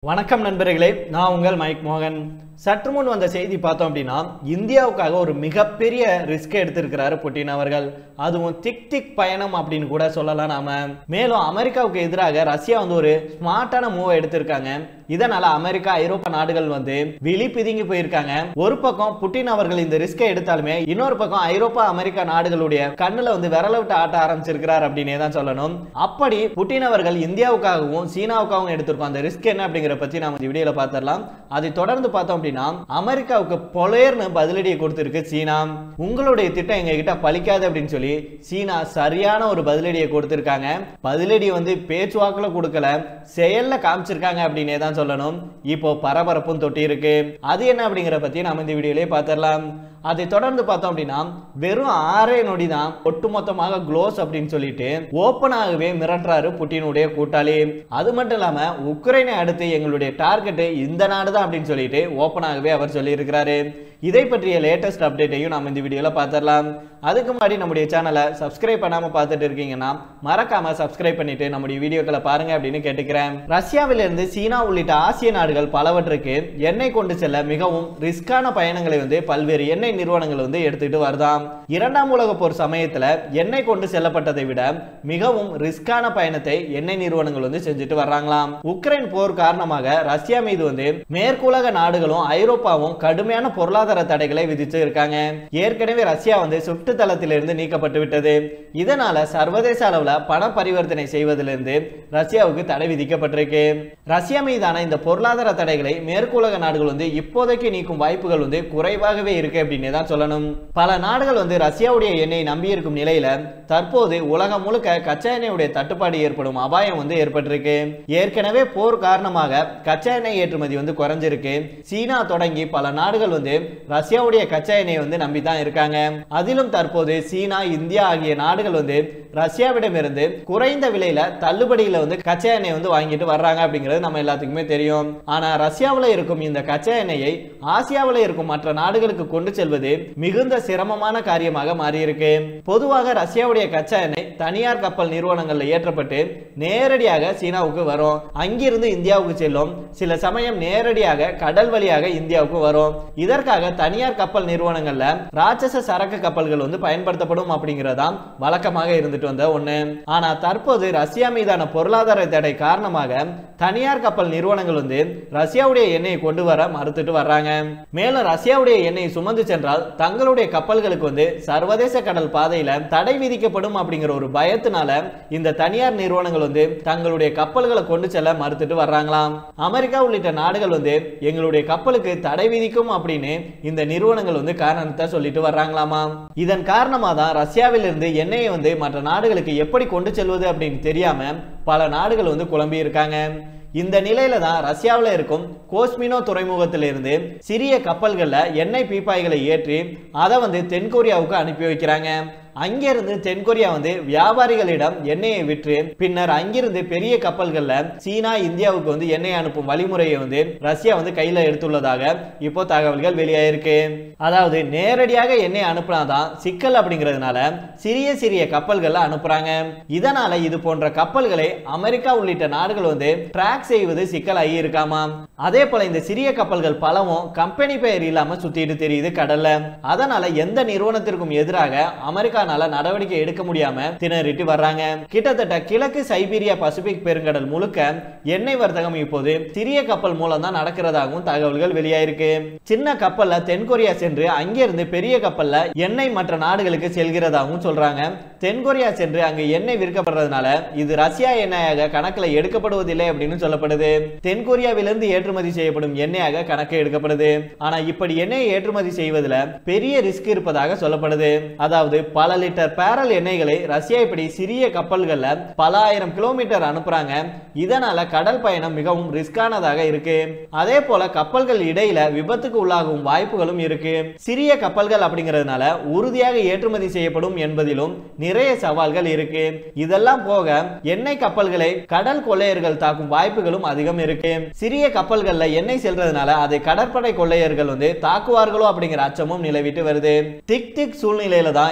வணக்கம் நண்பர்களே நான் உங்கள் மைக் மோகன் சற்று முன் வந்த செய்தி பார்த்தோம் அப்படின்னா இந்தியாவுக்காக ஒரு மிகப்பெரிய ரிஸ்க் எடுத்திருக்கிறாரு புட்டின் அவர்கள் அதுவும் திக் திக் பயணம் அப்படின்னு கூட சொல்லலாம் நாம மேலும் அமெரிக்காவுக்கு எதிராக ரஷ்யா வந்து ஒரு ஸ்மார்ட்டான மூவ் எடுத்திருக்காங்க இதனால அமெரிக்கா ஐரோப்பா நாடுகள் வந்து விழி பிதுங்கி போயிருக்காங்க ஒரு பக்கம் புட்டின் அவர்கள் இந்த ரிஸ்கை எடுத்தாலுமே இன்னொரு பக்கம் ஐரோப்பா அமெரிக்கா நாடுகளுடைய கண்ணுல வந்து விரல விட்டு ஆட்ட ஆரம்பிச்சிருக்கிறார் அப்படின்னே தான் சொல்லணும் அப்படி புட்டின் அவர்கள் இந்தியாவுக்காகவும் சீனாவுக்காகவும் எடுத்திருக்கோம் அந்த ரிஸ்க் என்ன அப்படிங்கிற பத்தி நாம இந்த வீடியோல பார்த்துடலாம் அதை தொடர்ந்து பார்த்தோம் அப்படின்னா அமெரிக்காவுக்கு பொலேர்னு பதிலடியை கொடுத்திருக்கு சீனா உங்களுடைய திட்டம் எங்க கிட்ட பலிக்காது அப்படின்னு சொல்லி சீனா சரியான ஒரு பதிலடியை கொடுத்திருக்காங்க பதிலடி வந்து பேச்சுவாக்குல கொடுக்கல செயல்ல காமிச்சிருக்காங்க அப்படின்னே தான் சொல்லணும் இப்போ பரபரப்பும் தொட்டி இருக்கு அது என்ன அப்படிங்கிற பத்தி நாம இந்த வீடியோலயே பார்த்துடலாம் அதை தொடர்ந்து பார்த்தோம் அப்படின்னா வெறும் ஆறே நொடி தான் ஒட்டுமொத்தமாக க்ளோஸ் அப்படின்னு சொல்லிட்டு ஓப்பனாகவே மிரட்டுறாரு புட்டினுடைய கூட்டாளி அது மட்டும் இல்லாம உக்ரைனை அடுத்து எங்களுடைய டார்கெட் இந்த நாடு தான் அப்படின்னு சொல்லிட்டு ஓப்பனாகவே அவர் சொல்லியிருக்கிறாரு இதை பற்றிய லேட்டஸ்ட் அப்டேட்டையும் நாம் இந்த வீடியோல பார்த்துடலாம் அதுக்கு முன்னாடி நம்முடைய சேனலை சப்ஸ்கிரைப் பண்ணாம பார்த்துட்டு இருக்கீங்கன்னா மறக்காம சப்ஸ்கிரைப் பண்ணிட்டு நம்முடைய வீடியோக்களை பாருங்க அப்படின்னு கேட்டுக்கிறேன் ரஷ்யாவிலிருந்து சீனா உள்ளிட்ட ஆசிய நாடுகள் பலவற்றுக்கு எண்ணெய் கொண்டு செல்ல மிகவும் ரிஸ்கான பயணங்களை வந்து பல்வேறு எண்ணெய் நிறுவனங்கள் வந்து எடுத்துட்டு வருதாம் இரண்டாம் உலக போர் சமயத்துல எண்ணெய் கொண்டு செல்லப்பட்டதை விட மிகவும் ரிஸ்கான பயணத்தை எண்ணெய் நிறுவனங்கள் வந்து செஞ்சுட்டு வர்றாங்களாம் உக்ரைன் போர் காரணமாக ரஷ்யா மீது வந்து மேற்குலக நாடுகளும் ஐரோப்பாவும் கடுமையான பொருளாதார தடைகளை விதிச்சு இருக்காங்க ஏற்கனவே ரஷ்யா வந்து சுட்டு தளத்திலிருந்து நீக்கப்பட்டு விட்டது இதனால சர்வதேச அளவுல பண பரிவர்த்தனை செய்வதிலிருந்து ரஷ்யாவுக்கு தடை விதிக்கப்பட்டிருக்கு ரஷ்யா மீதான இந்த பொருளாதார தடைகளை மேற்குலக நாடுகள் வந்து இப்போதைக்கு நீக்கும் வாய்ப்புகள் வந்து குறைவாகவே இருக்கு அப்படின்னு தான் சொல்லணும் பல நாடுகள் வந்து ரஷ்யாவுடைய எண்ணெய் நம்பி இருக்கும் நிலையில தற்போது உலகம் முழுக்க கச்சா எண்ணெயுடைய தட்டுப்பாடு ஏற்படும் அபாயம் வந்து ஏற்பட்டிருக்கு ஏற்கனவே போர் காரணமாக கச்சா எண்ணெய் ஏற்றுமதி வந்து குறைஞ்சிருக்கு சீனா தொடங்கி பல நாடுகள் வந்து ரஷ்யாவுடைய கச்சா எண்ணெய் வந்து நம்பி தான் இருக்காங்க அதிலும் தற்போது சீனா இந்தியா ஆகிய நாடுகள் வந்து ரஷ்யாவிடமிருந்து குறைந்த விலையில தள்ளுபடியில வந்து கச்சா எண்ணெய் வந்து வாங்கிட்டு வர்றாங்க அப்படிங்கிறது நம்ம எல்லாத்துக்குமே தெரியும் ஆனா ரஷ்யாவில் இருக்கும் இந்த கச்சா எண்ணெயை ஆசியாவில் இருக்கும் மற்ற நாடுகளுக்கு கொண்டு செல்வது மிகுந்த சிரமமான காரியமாக மாறியிருக்கு பொதுவாக ரஷ்யாவுடைய கச்சா எண்ணெய் தனியார் கப்பல் நிறுவனங்கள்ல ஏற்றப்பட்டு நேரடியாக சீனாவுக்கு வரும் அங்கிருந்து இந்தியாவுக்கு செல்லும் சில சமயம் நேரடியாக கடல் வழியாக இந்தியாவுக்கு வரும் இதற்காக தனியார் கப்பல் நிறுவனங்கள்ல ராட்சச சரக்கு கப்பல்கள் வந்து பயன்படுத்தப்படும் அப்படிங்கறதாம் வழக்கமாக இருந்துட்டு வந்த ஒண்ணு ஆனா தற்போது ரஷ்யா மீதான பொருளாதார தடை காரணமாக தனியார் கப்பல் நிறுவனங்கள் வந்து ரஷ்யாவுடைய எண்ணெயை கொண்டு வர மறுத்துட்டு வர்றாங்க மேலும் ரஷ்யாவுடைய எண்ணெயை சுமந்து சென்றால் தங்களுடைய கப்பல்களுக்கு வந்து சர்வதேச கடல் பாதையில தடை விதிக்கப்படும் அப்படிங்கிற ஒரு பயத்தினால இந்த தனியார் நிறுவனங்கள் வந்து தங்களுடைய கப்பல்களை கொண்டு செல்ல மறுத்துட்டு வர்றாங்களாம் அமெரிக்கா உள்ளிட்ட நாடுகள் வந்து எங்களுடைய கப்பலுக்கு தடை விதிக்கும் அப்படின்னு இந்த நிறுவனங்கள் வந்து காரணத்தை சொல்லிட்டு வர்றாங்களாமா இதன் காரணமாக தான் ரஷ்யாவிலிருந்து எண்ணெயை வந்து மற்ற நாடுகளுக்கு எப்படி கொண்டு செல்வது அப்படின்னு தெரியாம பல நாடுகள் வந்து குழம்பி இருக்காங்க இந்த நிலையில தான் ரஷ்யாவில் இருக்கும் கோஸ்மினோ துறைமுகத்திலிருந்து சிறிய கப்பல்கள்ல எண்ணெய் பீப்பாய்களை ஏற்றி அதை வந்து தென்கொரியாவுக்கு அனுப்பி வைக்கிறாங்க அங்கிருந்து தென்கொரியா வந்து வியாபாரிகளிடம் எண்ணெயை விற்று பின்னர் அங்கிருந்து பெரிய கப்பல்கள்ல சீனா இந்தியாவுக்கு வந்து எண்ணெய் அனுப்பும் வழிமுறையை வந்து ரஷ்யா வந்து கையில எடுத்துள்ளதாக இப்போ தகவல்கள் வெளியாயிருக்கு அதாவது நேரடியாக எண்ணெய் அனுப்புனாதான் சிக்கல் அப்படிங்கிறதுனால சிறிய சிறிய கப்பல்கள்ல அனுப்புறாங்க இதனால இது போன்ற கப்பல்களை அமெரிக்கா உள்ளிட்ட நாடுகள் வந்து ட்ராக் செய்வது சிக்கல் ஆகி இருக்காமா அதே போல இந்த சிறிய கப்பல்கள் பலவும் கம்பெனி பெயர் இல்லாம சுத்திட்டு தெரியுது கடல்ல அதனால எந்த நிறுவனத்திற்கும் எதிராக அமெரிக்கானால நடவடிக்கை எடுக்க முடியாம திணறிட்டு வர்றாங்க கிட்டத்தட்ட கிழக்கு சைபீரியா பசிபிக் பெருங்கடல் முழுக்க எண்ணெய் வர்த்தகம் இப்போது சிறிய கப்பல் மூலம் தான் நடக்கிறதாகவும் தகவல்கள் வெளியாயிருக்கு சின்ன கப்பல்ல தென்கொரியா சென்று அங்கிருந்து பெரிய கப்பல்ல எண்ணெய் மற்ற நாடுகளுக்கு செல்கிறதாகவும் சொல்றாங்க தென்கொரியா சென்று அங்கு எண்ணெய் விற்கப்படுறதுனால இது ரஷ்யா எண்ணெயாக கணக்குல எடுக்கப்படுவதில்லை அப்படின்னு சொல்லப்படுது தென்கொரியாவிலிருந்து ஏற்றுமதி செய்யப்படும் எண்ணெயாக கணக்கு எடுக்கப்படுது ஆனா இப்படி எண்ணெயை ஏற்றுமதி செய்வதில் பெரிய ரிஸ்க் இருப்பதாக சொல்லப்படுது அதாவது பல லிட்டர் பேரல் எண்ணெய்களை ரஷ்யா இப்படி சிறிய கப்பல்கள்ல பல ஆயிரம் கிலோமீட்டர் அனுப்புறாங்க இதனால கடல் பயணம் மிகவும் ரிஸ்கானதாக இருக்கு அதே போல கப்பல்கள் இடையில விபத்துக்கு உள்ளாகும் வாய்ப்புகளும் இருக்கு சிறிய கப்பல்கள் அப்படிங்கிறதுனால உறுதியாக ஏற்றுமதி செய்யப்படும் என்பதிலும் நிறைய சவால்கள் இருக்கு இதெல்லாம் போக எண்ணெய் கப்பல்களை கடல் கொள்ளையர்கள் தாக்கும் வாய்ப்புகளும் அதிகம் இருக்கு சிறிய கப்பல்கள்ல எண்ணெய் செல்றதுனால அதை கடற்படை கொள்ளையர்கள் வந்து தாக்குவார்களோ அப்படிங்கிற அச்சமும் நிலவிட்டு வருது திக் திக் சூழ்நிலையில தான் இந்த எண்ணெய்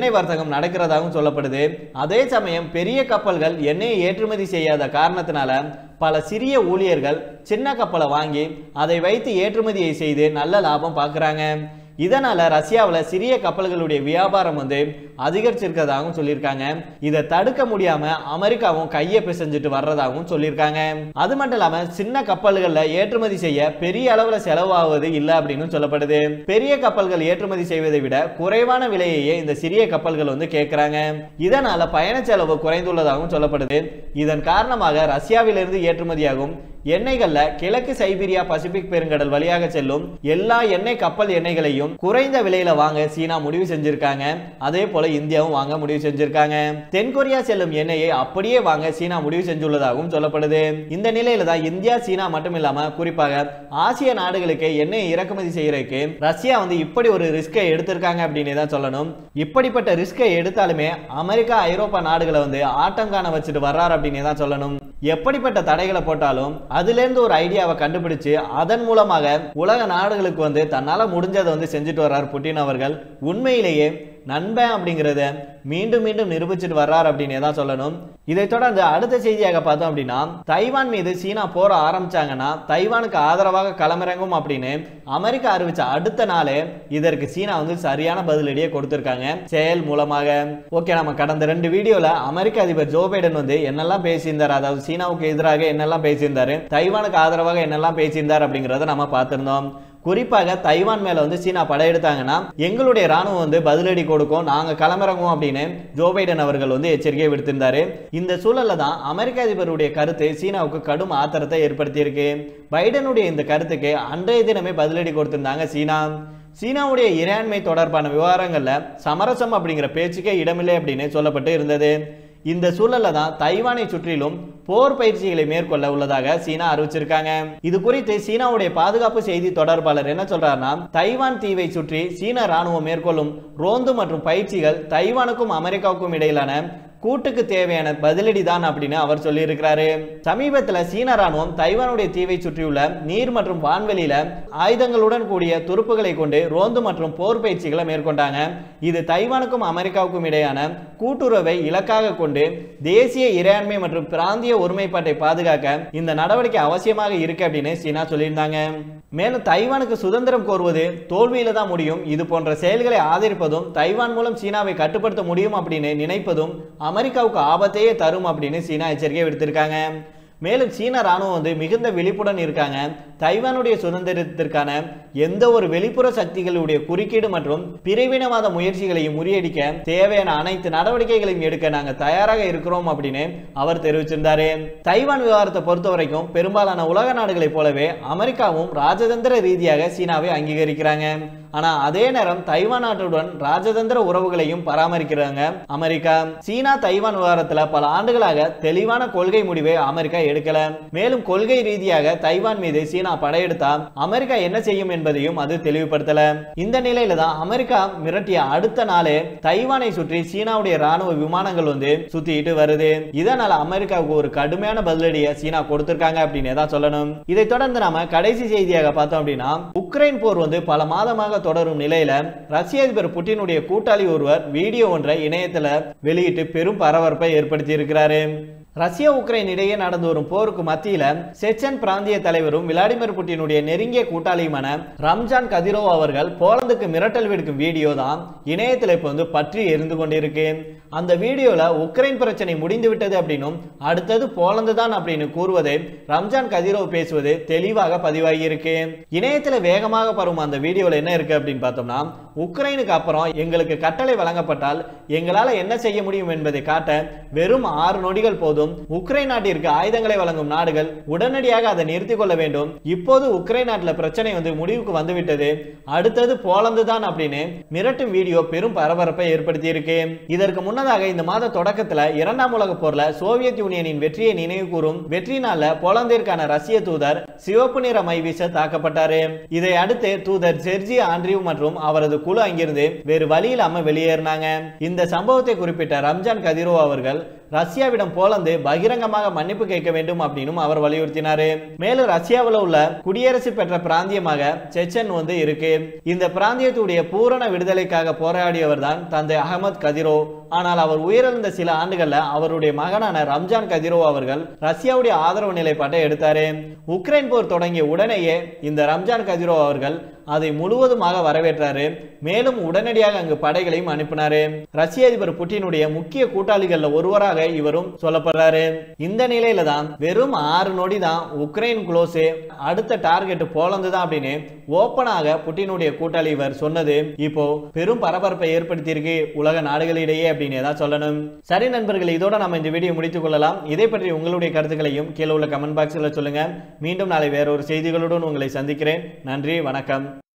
எண்ணெய் வர்த்தகம் நடக்கிறதாகவும் சொல்லப்படுது அதே சமயம் பெரிய கப்பல்கள் எண்ணெயை ஏற்றுமதி செய்யாத காரணத்தினால பல சிறிய ஊழியர்கள் சின்ன கப்பலை வாங்கி அதை வைத்து ஏற்றுமதியை செய்து நல்ல லாபம் பார்க்குறாங்க இதனால ரஷ்யாவில் சிறிய கப்பல்களுடைய வியாபாரம் வந்து அதிகரிச்சிருக்கிறதாகவும் சொல்லியிருக்காங்க இதை தடுக்க முடியாம அமெரிக்காவும் கையை பிசைஞ்சிட்டு வர்றதாகவும் சொல்லியிருக்காங்க அது மட்டும் இல்லாம சின்ன கப்பல்கள்ல ஏற்றுமதி செய்ய பெரிய அளவுல செலவாகுவது இல்லை அப்படின்னு சொல்லப்படுது பெரிய கப்பல்கள் ஏற்றுமதி செய்வதை விட குறைவான விலையையே இந்த சிறிய கப்பல்கள் வந்து கேட்கிறாங்க இதனால பயண செலவு குறைந்துள்ளதாகவும் சொல்லப்படுது இதன் காரணமாக ரஷ்யாவிலிருந்து ஏற்றுமதியாகும் எண்ணெய்கள்ல கிழக்கு சைபீரியா பசிபிக் பெருங்கடல் வழியாக செல்லும் எல்லா எண்ணெய் கப்பல் எண்ணெய்களையும் குறைந்த விலையில வாங்க சீனா முடிவு செஞ்சிருக்காங்க அதே போல இந்தியாவும் வாங்க முடிவு செஞ்சிருக்காங்க தென்கொரியா செல்லும் எண்ணெயை அப்படியே வாங்க சீனா முடிவு செஞ்சுள்ளதாகவும் சொல்லப்படுது இந்த நிலையில தான் இந்தியா சீனா மட்டும் இல்லாம குறிப்பாக ஆசிய நாடுகளுக்கு எண்ணெய் இறக்குமதி செய்யறதுக்கு ரஷ்யா வந்து இப்படி ஒரு ரிஸ்கை எடுத்திருக்காங்க அப்படின்னு தான் சொல்லணும் இப்படிப்பட்ட ரிஸ்கை எடுத்தாலுமே அமெரிக்கா ஐரோப்பா நாடுகளை வந்து ஆட்டம் காண வச்சுட்டு வர்றாரு அப்படின்னு தான் சொல்லணும் எப்படிப்பட்ட தடைகளை போட்டாலும் அதுலேருந்து ஒரு ஐடியாவை கண்டுபிடிச்சு அதன் மூலமாக உலக நாடுகளுக்கு வந்து தன்னால் முடிஞ்சதை வந்து செஞ்சுட்டு வர்றார் புட்டின் அவர்கள் உண்மையிலேயே நண்பன் அப்படிங்கிறத மீண்டும் மீண்டும் நிரூபிச்சுட்டு வர்றார் அப்படின்னு தான் சொல்லணும் இதை தொடர்ந்து அடுத்த செய்தியாக பார்த்தோம் அப்படின்னா தைவான் மீது சீனா போற ஆரம்பிச்சாங்கன்னா தைவானுக்கு ஆதரவாக களமிறங்கும் அப்படின்னு அமெரிக்கா அறிவிச்ச அடுத்த நாளே இதற்கு சீனா வந்து சரியான பதிலடியை கொடுத்திருக்காங்க செயல் மூலமாக ஓகே நம்ம கடந்த ரெண்டு வீடியோல அமெரிக்க அதிபர் ஜோ பைடன் வந்து என்னெல்லாம் பேசியிருந்தார் அதாவது சீனாவுக்கு எதிராக என்னெல்லாம் பேசியிருந்தாரு தைவானுக்கு ஆதரவாக என்னெல்லாம் பேசியிருந்தார் அப்படிங்கிறத நம்ம பார்த்திருந்தோம் குறிப்பாக தைவான் மேல வந்து சீனா படையெடுத்தாங்கன்னா எங்களுடைய ராணுவம் வந்து பதிலடி கொடுக்கும் நாங்க கிளம்புறோம் அப்படின்னு ஜோ பைடன் அவர்கள் வந்து எச்சரிக்கை விடுத்திருந்தாரு இந்த சூழல்ல தான் அமெரிக்க அதிபருடைய கருத்து சீனாவுக்கு கடும் ஆத்திரத்தை ஏற்படுத்தியிருக்கு பைடனுடைய இந்த கருத்துக்கு அன்றைய தினமே பதிலடி கொடுத்திருந்தாங்க சீனா சீனாவுடைய இறையாண்மை தொடர்பான விவகாரங்கள்ல சமரசம் அப்படிங்கிற பேச்சுக்கே இடமில்லை அப்படின்னு சொல்லப்பட்டு இருந்தது இந்த சூழல்ல தான் தைவானை சுற்றிலும் போர் பயிற்சிகளை மேற்கொள்ள உள்ளதாக சீனா அறிவிச்சிருக்காங்க இது குறித்து சீனாவுடைய பாதுகாப்பு செய்தி தொடர்பாளர் என்ன சொல்றாருன்னா தைவான் தீவை சுற்றி சீன ராணுவம் மேற்கொள்ளும் ரோந்து மற்றும் பயிற்சிகள் தைவானுக்கும் அமெரிக்காவுக்கும் இடையிலான கூட்டுக்கு தேவையான பதிலடி தான் அப்படின்னு அவர் சொல்லியிருக்கிறாரு சமீபத்தில் சீன ராணுவம் தைவானுடைய தீவை சுற்றியுள்ள நீர் மற்றும் வான்வெளியில ஆயுதங்களுடன் கூடிய துருப்புகளை கொண்டு ரோந்து மற்றும் போர் பயிற்சிகளை மேற்கொண்டாங்க இது தைவானுக்கும் அமெரிக்காவுக்கும் இடையான கூட்டுறவை இலக்காக கொண்டு தேசிய இறையாண்மை மற்றும் பிராந்திய ஒருமைப்பாட்டை பாதுகாக்க இந்த நடவடிக்கை அவசியமாக இருக்கு அப்படின்னு சீனா சொல்லியிருந்தாங்க மேலும் தைவானுக்கு சுதந்திரம் கோருவது தோல்வியில தான் முடியும் இது போன்ற செயல்களை ஆதரிப்பதும் தைவான் மூலம் சீனாவை கட்டுப்படுத்த முடியும் அப்படின்னு நினைப்பதும் அமெரிக்காவுக்கு ஆபத்தையே தரும் அப்படின்னு சீனா எச்சரிக்கை விடுத்திருக்காங்க மேலும் சீன ராணுவம் வந்து மிகுந்த விழிப்புடன் இருக்காங்க தைவானுடைய சுதந்திரத்திற்கான எந்த ஒரு வெளிப்புற சக்திகளுடைய குறுக்கீடு மற்றும் பிரிவினவாத முயற்சிகளையும் முறியடிக்க தேவையான அனைத்து நடவடிக்கைகளையும் எடுக்க நாங்க தயாராக இருக்கிறோம் அப்படின்னு அவர் தெரிவிச்சிருந்தாரு தைவான் விவகாரத்தை பொறுத்த வரைக்கும் பெரும்பாலான உலக நாடுகளைப் போலவே அமெரிக்காவும் ராஜதந்திர ரீதியாக சீனாவை அங்கீகரிக்கிறாங்க ஆனா அதே நேரம் தைவான் நாட்டுடன் ராஜதந்திர உறவுகளையும் பராமரிக்கிறாங்க அமெரிக்கா சீனா தைவான் விவகாரத்துல பல ஆண்டுகளாக தெளிவான கொள்கை முடிவை அமெரிக்கா எடுக்கல மேலும் கொள்கை ரீதியாக தைவான் மீது சீனா படையெடுத்தா அமெரிக்கா என்ன செய்யும் என்பதையும் அது தெளிவுபடுத்தல இந்த நிலையில தான் அமெரிக்கா மிரட்டிய அடுத்த நாளே தைவானை சுற்றி சீனாவுடைய ராணுவ விமானங்கள் வந்து சுத்திட்டு வருது இதனால அமெரிக்காவுக்கு ஒரு கடுமையான பதிலடியை சீனா கொடுத்திருக்காங்க அப்படின்னு தான் சொல்லணும் இதை தொடர்ந்து நாம கடைசி செய்தியாக பார்த்தோம் அப்படின்னா உக்ரைன் போர் வந்து பல மாதமாக தொடரும் நிலையில ரஷ்ய அதிபர் புட்டினுடைய கூட்டாளி ஒருவர் வீடியோ ஒன்றை இணையத்துல வெளியிட்டு பெரும் பரபரப்பை ஏற்படுத்தி இருக்கிறாரு ரஷ்யா உக்ரைன் இடையே நடந்து வரும் போருக்கு மத்தியில செச்சன் பிராந்திய தலைவரும் விளாடிமிர் புட்டினுடைய நெருங்கிய கூட்டாளியுமான ரம்ஜான் கதிரோவ் அவர்கள் போலந்துக்கு மிரட்டல் விடுக்கும் வீடியோ தான் இணையத்தில் இப்போ வந்து பற்றி எரிந்து கொண்டிருக்கு அந்த வீடியோல உக்ரைன் பிரச்சனை முடிந்து விட்டது அப்படின்னும் அடுத்தது போலந்து தான் அப்படின்னு கூறுவதை ரம்ஜான் கதிரோவ் பேசுவது தெளிவாக பதிவாகி இருக்கு இணையத்தில் வேகமாக பரவும் அந்த வீடியோல என்ன இருக்கு அப்படின்னு பார்த்தோம்னா உக்ரைனுக்கு அப்புறம் எங்களுக்கு கட்டளை வழங்கப்பட்டால் எங்களால் என்ன செய்ய முடியும் என்பதை காட்ட வெறும் ஆறு நொடிகள் போதும் உக்ரைன் நாட்டிற்கு ஆயுதங்களை வழங்கும் நாடுகள் உடனடியாக அதை நிறுத்திக் கொள்ள வேண்டும் இப்போது உக்ரைன் நாட்டில் பிரச்சனை வந்து முடிவுக்கு வந்துவிட்டது அடுத்தது போலந்து தான் அப்படின்னு மிரட்டும் வீடியோ பெரும் பரபரப்பை ஏற்படுத்தி இருக்கு இதற்கு முன்னதாக இந்த மாத தொடக்கத்துல இரண்டாம் உலக போர்ல சோவியத் யூனியனின் வெற்றியை நினைவு கூறும் வெற்றி நாள்ல போலந்திற்கான ரஷ்ய தூதர் சிவப்பு நிற மை வீச தாக்கப்பட்டாரு இதை அடுத்து தூதர் செர்ஜி ஆண்ட்ரியூ மற்றும் அவரது குழு அங்கிருந்து வேறு வழி இல்லாம வெளியேறினாங்க இந்த சம்பவத்தை குறிப்பிட்ட ரம்ஜான் கதிரோ அவர்கள் ரஷ்யாவிடம் போலந்து பகிரங்கமாக மன்னிப்பு கேட்க வேண்டும் அப்படின்னு அவர் வலியுறுத்தினாரு மேலும் ரஷ்யாவில் உள்ள குடியரசு பெற்ற பிராந்தியமாக செச்சன் வந்து இருக்கு இந்த பிராந்தியத்துடைய பூரண விடுதலைக்காக போராடியவர் தான் தந்தை அகமது கதிரோ ஆனால் அவர் உயிரிழந்த சில ஆண்டுகள்ல அவருடைய மகனான ரம்ஜான் கதிரோ அவர்கள் ரஷ்யாவுடைய ஆதரவு நிலைப்பாட்டை எடுத்தாரு உக்ரைன் போர் தொடங்கிய உடனேயே இந்த ரம்ஜான் கதிரோ அவர்கள் அதை முழுவதுமாக வரவேற்றாரு மேலும் உடனடியாக அங்கு படைகளையும் அனுப்பினாரு ரஷ்ய அதிபர் புட்டினுடைய முக்கிய கூட்டாளிகள்ல ஒருவராக இவரும் சொல்லப்படுறாரு இந்த நிலையில தான் வெறும் ஆறு நொடி தான் உக்ரைன் குளோஸ் அடுத்த டார்கெட் போலந்து தான் அப்படின்னு ஓப்பனாக புட்டினுடைய கூட்டாளி இவர் சொன்னது இப்போ பெரும் பரபரப்பை ஏற்படுத்தியிருக்கு உலக நாடுகளிடையே அப்படின்னு தான் சொல்லணும் சரி நண்பர்கள் இதோட நம்ம இந்த வீடியோ முடித்துக் கொள்ளலாம் இதை பற்றி உங்களுடைய கருத்துக்களையும் கீழே உள்ள கமெண்ட் பாக்ஸில் சொல்லுங்க மீண்டும் நாளை வேறொரு செய்திகளுடன் உங்களை சந்திக்கிறேன் நன்றி வணக்கம்